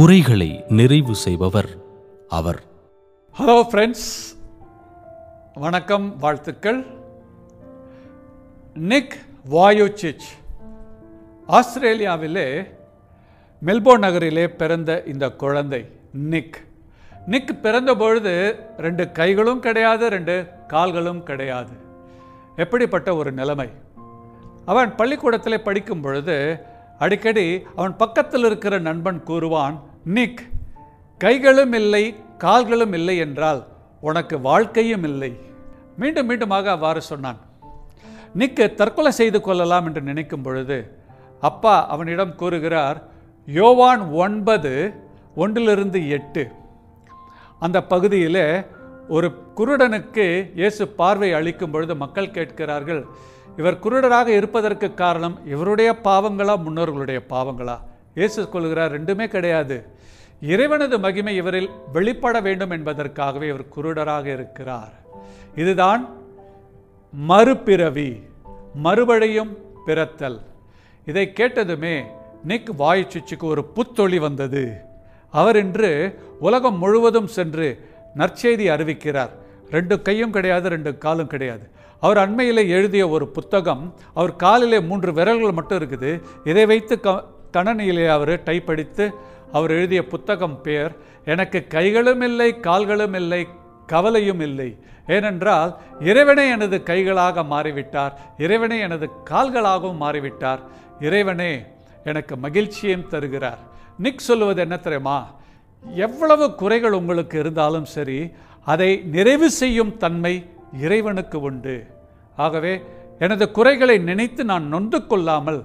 குறைகளை நிறைவு செய்பவர் அவர் ஹலோ ஃப்ரெண்ட்ஸ் வணக்கம் வாழ்த்துக்கள் நிக் வாயோச்சிச் ஆஸ்திரேலியாவிலே மெல்போர்ன் நகரிலே பிறந்த இந்த குழந்தை நிக் நிக் பிறந்த பொழுது ரெண்டு கைகளும் கிடையாது ரெண்டு கால்களும் கிடையாது எப்படிப்பட்ட ஒரு நிலைமை அவன் பள்ளிக்கூடத்திலே படிக்கும் பொழுது அடிக்கடி அவன் பக்கத்தில் இருக்கிற நண்பன் கூறுவான் நிக் கைகளும் இல்லை கால்களும் இல்லை என்றால் உனக்கு வாழ்க்கையும் இல்லை மீண்டும் மீண்டுமாக அவ்வாறு சொன்னான் நிக்கு தற்கொலை செய்து கொள்ளலாம் என்று நினைக்கும் பொழுது அப்பா அவனிடம் கூறுகிறார் யோவான் ஒன்பது ஒன்றிலிருந்து எட்டு அந்த பகுதியிலே ஒரு குருடனுக்கு இயேசு பார்வை அளிக்கும் பொழுது மக்கள் கேட்கிறார்கள் இவர் குருடராக இருப்பதற்கு காரணம் இவருடைய பாவங்களா முன்னோர்களுடைய பாவங்களா இயேசு கொள்கிறார் ரெண்டுமே கிடையாது இறைவனது மகிமை இவரில் வெளிப்பட வேண்டும் என்பதற்காகவே இவர் குருடராக இருக்கிறார் இதுதான் மறுபிறவி மறுபடியும் பிறத்தல் இதை கேட்டதுமே நிக் வாயுச்சுச்சுக்கு ஒரு புத்தொளி வந்தது அவர் இன்று உலகம் முழுவதும் சென்று நற்செய்தி அறிவிக்கிறார் ரெண்டு கையும் கிடையாது ரெண்டு காலும் கிடையாது அவர் அண்மையில் எழுதிய ஒரு புத்தகம் அவர் காலிலே மூன்று விரல்கள் மட்டும் இருக்குது இதை வைத்து க கணனியிலே அவர் டைப் அடித்து அவர் எழுதிய புத்தகம் பேர் எனக்கு கைகளும் இல்லை கால்களும் இல்லை கவலையும் இல்லை ஏனென்றால் இறைவனே எனது கைகளாக மாறிவிட்டார் இறைவனே எனது கால்களாகவும் மாறிவிட்டார் இறைவனே எனக்கு மகிழ்ச்சியையும் தருகிறார் நிக் சொல்லுவது என்ன தெரியுமா எவ்வளவு குறைகள் உங்களுக்கு இருந்தாலும் சரி அதை நிறைவு செய்யும் தன்மை இறைவனுக்கு உண்டு ஆகவே எனது குறைகளை நினைத்து நான் நொந்து கொள்ளாமல்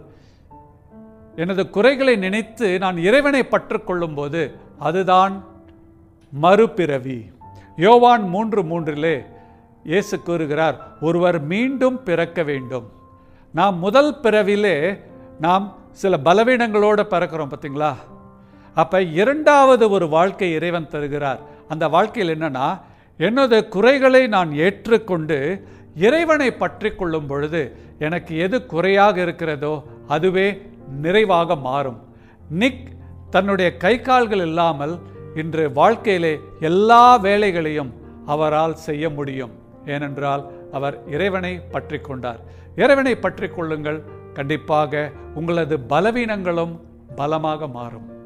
எனது குறைகளை நினைத்து நான் இறைவனை பற்றுக்கொள்ளும் போது அதுதான் மறுபிறவி யோவான் மூன்று மூன்றிலே இயேசு கூறுகிறார் ஒருவர் மீண்டும் பிறக்க வேண்டும் நாம் முதல் பிறவிலே நாம் சில பலவீனங்களோடு பிறக்கிறோம் பார்த்தீங்களா அப்போ இரண்டாவது ஒரு வாழ்க்கை இறைவன் தருகிறார் அந்த வாழ்க்கையில் என்னன்னா எனது குறைகளை நான் ஏற்றுக்கொண்டு இறைவனை பற்றி கொள்ளும் பொழுது எனக்கு எது குறையாக இருக்கிறதோ அதுவே நிறைவாக மாறும் நிக் தன்னுடைய கை கால்கள் இல்லாமல் இன்று வாழ்க்கையிலே எல்லா வேலைகளையும் அவரால் செய்ய முடியும் ஏனென்றால் அவர் இறைவனை பற்றி கொண்டார் இறைவனை பற்றி கொள்ளுங்கள் கண்டிப்பாக உங்களது பலவீனங்களும் பலமாக மாறும்